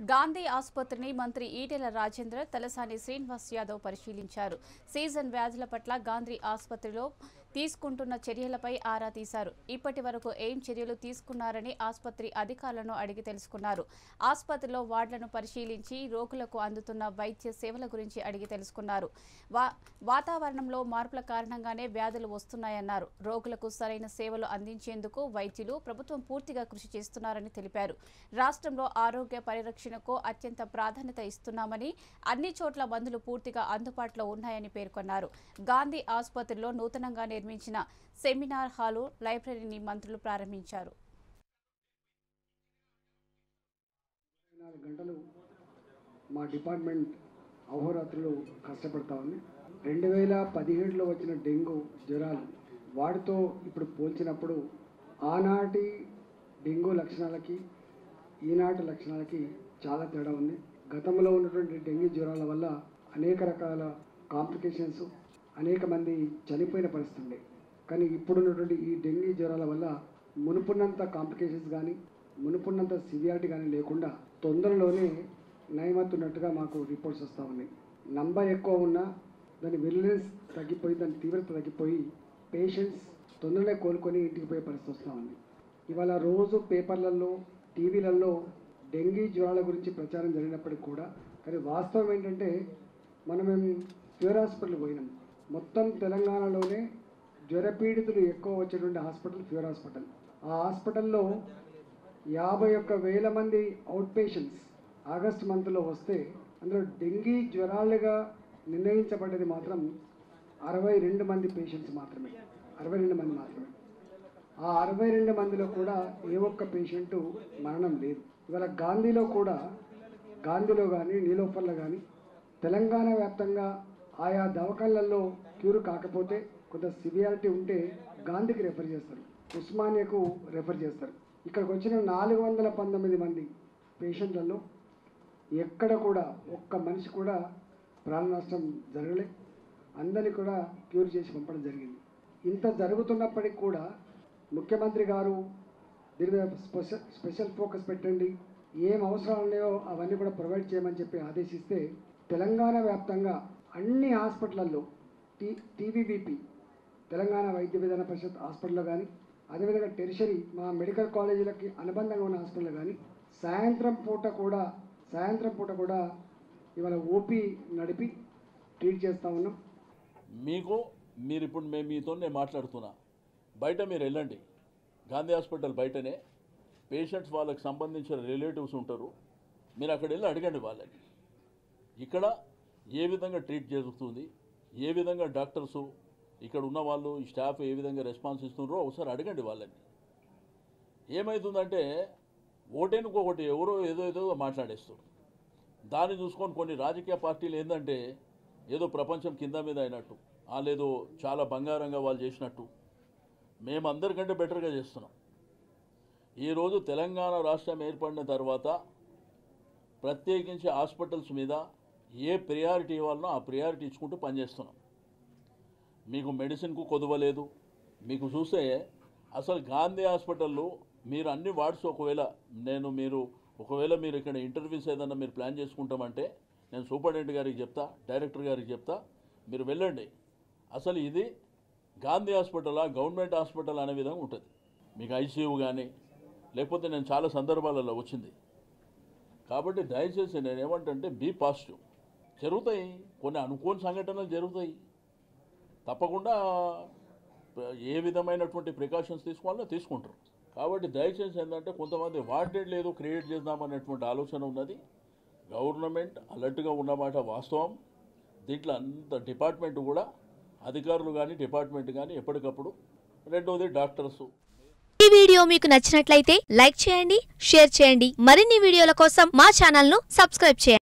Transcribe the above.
గాంధీ ఆసుపత్రిని మంత్రి ఈటెల రాజేంద్ర తలసాని శ్రీనివాస్ యాదవ్ పరిశీలించారు సీజన్ వ్యాధుల పట్ల గాంధీ ఆసుపత్రిలో తీసుకుంటున్న చర్యలపై ఆరా తీశారు ఇప్పటి వరకు ఏం చర్యలు తీసుకున్నారని ఆసుపత్రి అధికారులను అడిగి తెలుసుకున్నారు ఆసుపత్రిలో వార్డులను పరిశీలించి రోగులకు అందుతున్న వైద్య సేవల గురించి అడిగి తెలుసుకున్నారు వా వాతావరణంలో మార్పుల కారణంగానే వ్యాధులు వస్తున్నాయన్నారు రోగులకు సరైన సేవలు అందించేందుకు వైద్యులు ప్రభుత్వం పూర్తిగా కృషి చేస్తున్నారని తెలిపారు రాష్ట్రంలో ఆరోగ్య పరిరక్షణకు అత్యంత ప్రాధాన్యత ఇస్తున్నామని అన్ని చోట్ల మందులు పూర్తిగా అందుబాటులో ఉన్నాయని పేర్కొన్నారు గాంధీ ఆసుపత్రిలో నూతనంగా నిర్మించిన సెమినార్ హాలు లైబ్రరీని మంత్రులు ప్రారంభించారు నాలుగు గంటలు మా డిపార్ట్మెంట్ అహోరాత్రులు కష్టపడతా ఉంది రెండు వేల పదిహేడులో వచ్చిన డెంగ్యూ జ్వరాలు వాటితో ఇప్పుడు పోల్చినప్పుడు ఆనాటి డెంగ్యూ లక్షణాలకి ఈనాటి లక్షణాలకి చాలా తేడా ఉంది గతంలో ఉన్నటువంటి డెంగ్యూ జ్వరాల వల్ల అనేక రకాల కాంప్లికేషన్స్ అనేక మంది చనిపోయిన పరిస్థితి ఉండే కానీ ఇప్పుడున్నటువంటి ఈ డెంగ్యూ జ్వరాల వల్ల మునుపున్నంత కాంప్లికేషన్స్ కానీ మునుపున్నంత సివియారిటీ కానీ లేకుండా తొందరలోనే నయమవుతున్నట్టుగా మాకు రిపోర్ట్స్ వస్తూ ఉన్నాయి నంబర్ ఎక్కువ ఉన్నా దాని విజిలెన్స్ తగ్గిపోయి దాని తీవ్రత తగ్గిపోయి పేషెంట్స్ తొందరగా కోలుకొని ఇంటికి పోయే పరిస్థితి వస్తూ ఉంది ఇవాళ రోజు పేపర్లలో టీవీలలో డెంగీ జ్వరాల గురించి ప్రచారం జరిగినప్పటికీ కూడా కానీ వాస్తవం ఏంటంటే మనం మేము క్యూర్ హాస్పిటల్ పోయినాం మొత్తం తెలంగాణలోనే జ్వరపీడితులు ఎక్కువ వచ్చేటువంటి హాస్పిటల్ క్యూర్ హాస్పిటల్ ఆ హాస్పిటల్లో యాభై ఒక్క వేల మంది అవుట్ పేషెంట్స్ ఆగస్ట్ మంత్లో వస్తే అందులో డెంగీ జ్వరాలుగా నిర్ణయించబడ్డది మాత్రం అరవై రెండు మంది పేషెంట్స్ మాత్రమే అరవై రెండు మంది మాత్రమే ఆ అరవై రెండు మందిలో కూడా ఏ ఒక్క పేషెంటు మరణం లేదు ఇవాళ గాంధీలో కూడా గాంధీలో కానీ నీలోఫర్లో కానీ తెలంగాణ వ్యాప్తంగా ఆయా దవాఖాన్లలో క్యూర్ కాకపోతే కొంత సివియారిటీ ఉంటే గాంధీకి రెఫర్ చేస్తారు ఉస్మానియాకు రెఫర్ చేస్తారు ఇక్కడికి వచ్చిన నాలుగు వందల పంతొమ్మిది మంది పేషెంట్లలో ఎక్కడ కూడా ఒక్క మనిషి కూడా ప్రాణ నష్టం జరగలే అందరినీ కూడా క్యూర్ చేసి పంపడం జరిగింది ఇంత జరుగుతున్నప్పటికి కూడా ముఖ్యమంత్రి గారు దీని మీద స్పెషల్ స్పెషల్ ఫోకస్ పెట్టండి ఏం అవసరాలు ఉన్నాయో అవన్నీ కూడా ప్రొవైడ్ చేయమని చెప్పి ఆదేశిస్తే తెలంగాణ వ్యాప్తంగా అన్ని హాస్పిటల్లో టీ టీవీబీపీ తెలంగాణ వైద్య విధాన పరిషత్ హాస్పిటల్లో కానీ అదేవిధంగా టెరిషరీ మా మెడికల్ కాలేజీలకి అనుబంధంగా ఉన్న హాస్పిటల్లో కానీ సాయంత్రం పూట కూడా సాయంత్రం పూట కూడా ఇవాళ ఓపీ నడిపి ట్రీట్ చేస్తూ ఉన్నాం మీకు మీరు ఇప్పుడు మేము మీతో నేను మాట్లాడుతున్నా బయట మీరు వెళ్ళండి గాంధీ హాస్పిటల్ బయటనే పేషెంట్స్ వాళ్ళకి సంబంధించిన రిలేటివ్స్ ఉంటారు మీరు అక్కడ వెళ్ళి అడగండి వాళ్ళని ఇక్కడ ఏ విధంగా ట్రీట్ జరుగుతుంది ఏ విధంగా డాక్టర్సు ఇక్కడ ఉన్న వాళ్ళు ఈ స్టాఫ్ ఏ విధంగా రెస్పాన్స్ ఇస్తున్నారో ఒకసారి అడగండి వాళ్ళని ఏమవుతుందంటే ఒకటి ఎవరో ఏదో ఏదో మాట్లాడేస్తారు దాన్ని చూసుకొని కొన్ని రాజకీయ పార్టీలు ఏంటంటే ఏదో ప్రపంచం కింద మీద అయినట్టు వాళ్ళేదో చాలా బంగారంగా వాళ్ళు చేసినట్టు మేము అందరికంటే బెటర్గా చేస్తున్నాం ఈరోజు తెలంగాణ రాష్ట్రం ఏర్పడిన తర్వాత ప్రత్యేకించి హాస్పిటల్స్ మీద ఏ ప్రియారిటీ ఇవ్వాలనో ఆ ప్రియారిటీ ఇచ్చుకుంటూ పనిచేస్తున్నాం మీకు మెడిసిన్కు కొదవలేదు మీకు చూస్తే అసలు గాంధీ హాస్పిటల్లో మీరు అన్ని వార్డ్స్ ఒకవేళ నేను మీరు ఒకవేళ మీరు ఇక్కడ ఇంటర్వ్యూస్ ఏదన్నా మీరు ప్లాన్ చేసుకుంటామంటే నేను సూపరింటెండెంట్ గారికి చెప్తా డైరెక్టర్ గారికి చెప్తా మీరు వెళ్ళండి అసలు ఇది గాంధీ హాస్పిటలా గవర్నమెంట్ హాస్పిటల్ అనే విధంగా ఉంటుంది మీకు ఐసీయూ కానీ లేకపోతే నేను చాలా సందర్భాలలో వచ్చింది కాబట్టి దయచేసి నేను ఏమంటే బీ పాజిటివ్ జరుగుతాయి కొన్ని అనుకోని సంఘటనలు జరుగుతాయి తప్పకుండా ఏ విధమైనటువంటి ప్రికాషన్స్ తీసుకోవాలో తీసుకుంటారు కాబట్టి దయచేసి ఏంటంటే కొంతమంది వాంటెడ్ లేదు క్రియేట్ చేద్దామనేటువంటి ఆలోచన ఉన్నది గవర్నమెంట్ అలర్ట్గా ఉన్నమాట వాస్తవం దీంట్లో అంత డిపార్ట్మెంట్ కూడా అధికారులు కానీ డిపార్ట్మెంట్ కానీ ఎప్పటికప్పుడు రెండవది డాక్టర్సు ఈ వీడియో మీకు నచ్చినట్లయితే లైక్ చేయండి షేర్ చేయండి మరిన్ని వీడియోల కోసం మా ఛానల్ ను సబ్స్క్రైబ్ చేయండి